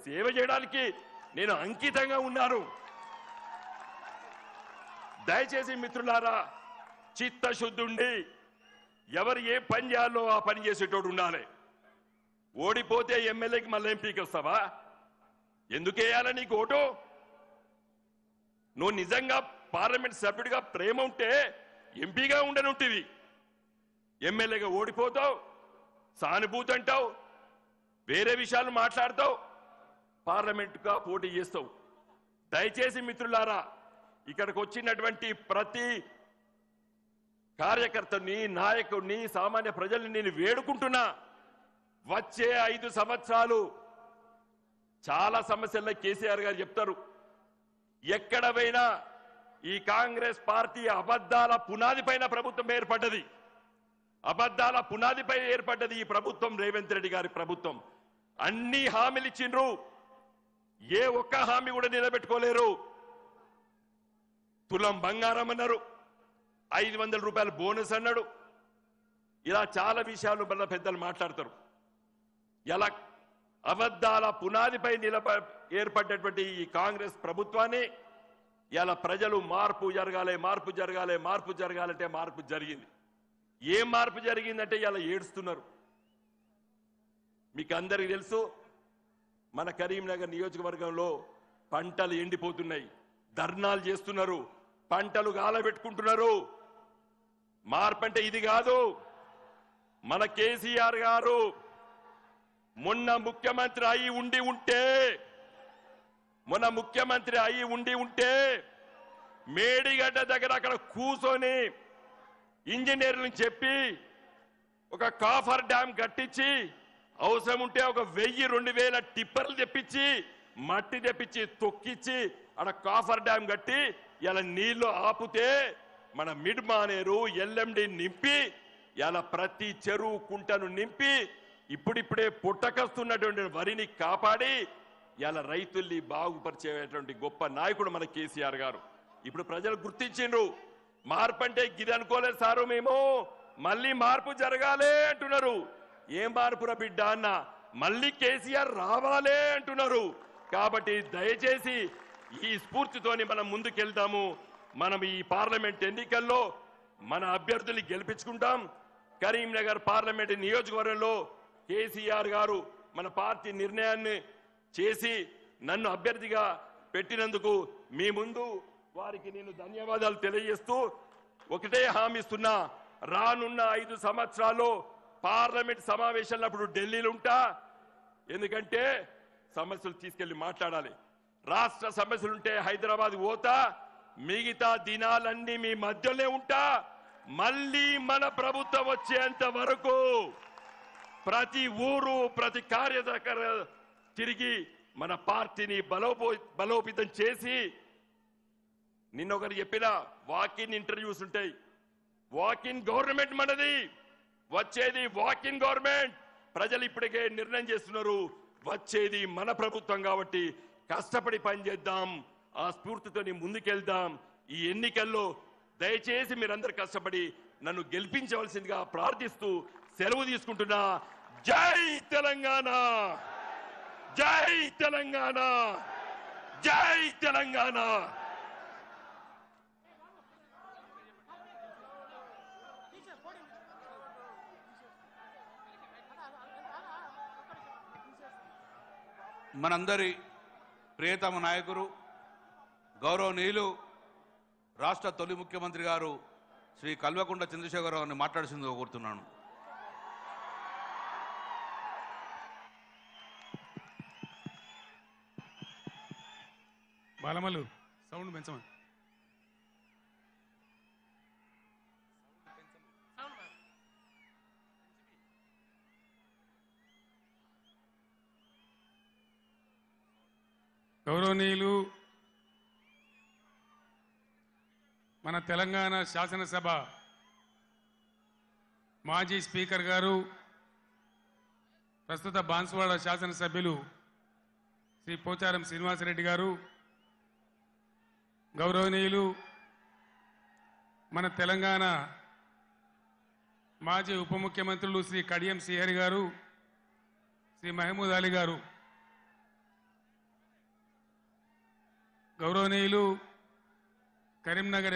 సేవ చేయడానికి నేను అంకితంగా ఉన్నాను దయచేసి మిత్రులారా చిత్తశుద్ధుండి ఎవరు ఏ పని చేయాలో ఆ పని చేసేటోడు ఉండాలి ఓడిపోతే ఎమ్మెల్యేకి మళ్ళీ ఎంపీకి వస్తావా ఎందుకు వేయాలి నీకు ఓటు నువ్వు నిజంగా పార్లమెంట్ సభ్యుడిగా ప్రేమ ఉంటే ఎంపీగా ఉండనుంటివి ఎమ్మెల్యేగా ఓడిపోతావు సానుభూతి అంటావు వేరే విషయాలు మాట్లాడతావు పార్లమెంటుగా పోటీ చేస్తావు దయచేసి మిత్రులారా ఇక్కడికి వచ్చినటువంటి ప్రతి కార్యకర్తని నాయకుడిని సామాన్య ప్రజల్ని నేను వేడుకుంటున్నా వచ్చే ఐదు సంవత్సరాలు చాలా సమస్యల్లో కేసీఆర్ గారు చెప్తారు ఎక్కడ పోయినా ఈ కాంగ్రెస్ పార్టీ అబద్ధాల పునాది పైన ప్రభుత్వం ఏర్పడ్డది అబద్ధాల పునాదిపై ఏర్పడ్డది ఈ ప్రభుత్వం రేవంత్ రెడ్డి గారి ప్రభుత్వం అన్ని హామీలు ఇచ్చిండ్రు ఏ ఒక్క హామీ కూడా నిలబెట్టుకోలేరు తులం బంగారం అన్నారు ఐదు వందల రూపాయల బోనస్ అన్నాడు ఇలా చాలా విషయాలు మళ్ళీ పెద్దలు మాట్లాడతారు ఎలా అబద్ధాల పునాదిపై నిలబ ఏర్పడ్డటువంటి ఈ కాంగ్రెస్ ప్రభుత్వాన్ని ఇలా ప్రజలు మార్పు జరగాలి మార్పు జరగాలి మార్పు జరగాలంటే మార్పు జరిగింది ఏం మార్పు జరిగిందంటే ఇలా ఏడుస్తున్నారు మీకు అందరికీ తెలుసు మన కరీంనగర్ నియోజకవర్గంలో పంటలు ఎండిపోతున్నాయి ధర్నాలు చేస్తున్నారు పంటలు గాలబెట్టుకుంటున్నారు మార్పు అంటే ఇది కాదు మన కేసీఆర్ గారు మొన్న ముఖ్యమంత్రి అయి ఉండి ఉంటే మొన్న ముఖ్యమంత్రి అయి ఉండి ఉంటే మేడిగడ్డ దగ్గర అక్కడ కూర్చొని ఇంజనీర్లను చెప్పి ఒక కాఫర్ డ్యామ్ కట్టించి అవసరం ఉంటే ఒక వెయ్యి రెండు వేల టిప్పర్లు తెప్పించి మట్టి తెప్పించి తొక్కిచ్చి అక్కడ కాఫర్ డ్యామ్ కట్టి ఇలా నీళ్లు ఆపుతే మన మిడ్ మానేరు ఎల్ఎండి నింపి ఇలా ప్రతి చెరువు కుంటను నింపి ఇప్పుడిప్పుడే పుట్టకస్తున్నటువంటి వరిని కాపాడి ఇలా రైతుల్ని బాగుపరిచేటువంటి గొప్ప నాయకుడు మన కేసీఆర్ గారు ఇప్పుడు ప్రజలు గుర్తించిండ్రు మార్పు అంటే గిది అనుకోలేదు సారు మేము మళ్ళీ మార్పు జరగాలే అంటున్నారు ఏం మార్పురా బిడ్డ అన్న మళ్ళీ కేసీఆర్ రావాలే అంటున్నారు కాబట్టి దయచేసి ఈ స్ఫూర్తితోని మనం ముందుకెళ్తాము మనం ఈ పార్లమెంట్ ఎన్నికల్లో మన అభ్యర్థుల్ని గెలిపించుకుంటాం కరీంనగర్ పార్లమెంట్ నియోజకవర్గంలో కేసీఆర్ గారు మన పార్టీ నిర్ణయాన్ని చేసి నన్ను అభ్యర్థిగా పెట్టినందుకు మీ ముందు వారికి నేను ధన్యవాదాలు తెలియజేస్తూ ఒకటే హామీ ఇస్తున్నా రానున్న ఐదు సంవత్సరాల్లో పార్లమెంట్ సమావేశాలప్పుడు ఢిల్లీలో ఉంటా ఎందుకంటే సమస్యలు తీసుకెళ్లి మాట్లాడాలి రాష్ట్ర సమస్యలుంటే హైదరాబాద్ పోతా మిగతా దినాలన్నీ మీ మధ్యలోనే ఉంటా మళ్ళీ మన ప్రభుత్వం వచ్చేంత వరకు ప్రతి ఊరు ప్రతి కార్యదకర తిరిగి మన పార్టీని బలోపో బలోపేతం చేసి నిన్న ఒకరు చెప్పిన వాకిన్ ఇంటర్వ్యూస్ ఉంటాయి వాకిన్ గవర్నమెంట్ మనది వచ్చేది వాకిన్ గవర్నమెంట్ ప్రజలు ఇప్పటికే నిర్ణయం చేస్తున్నారు వచ్చేది మన ప్రభుత్వం కాబట్టి కష్టపడి పనిచేద్దాం ఆ స్ఫూర్తితోని ముందుకెళ్దాం ఈ ఎన్నికల్లో దయచేసి మీరందరూ కష్టపడి నన్ను గెలిపించవలసిందిగా ప్రార్థిస్తూ సెలవు తీసుకుంటున్నా జై తెలంగాణ జై తెలంగాణ జై తెలంగాణ మనందరి ప్రియతమ నాయకులు గౌరవనీయులు రాష్ట్ర తొలి ముఖ్యమంత్రి గారు శ్రీ కల్వకుంట్ల చంద్రశేఖరరావు గారిని మాట్లాడుతుందో కోరుతున్నాను బాలమల్లు సౌండ్ పెంచమని గౌరవనీయులు మన తెలంగాణ శాసనసభ మాజీ స్పీకర్ గారు ప్రస్తుత బాన్సువాడ శాసనసభ్యులు శ్రీ పోచారం శ్రీనివాసరెడ్డి గారు గౌరవనీయులు మన తెలంగాణ మాజీ ఉప ముఖ్యమంత్రులు శ్రీ కడియం శ్రీహరి గారు శ్రీ మహమూద్ అలీ గారు గౌరవనీయులు కరీంనగర్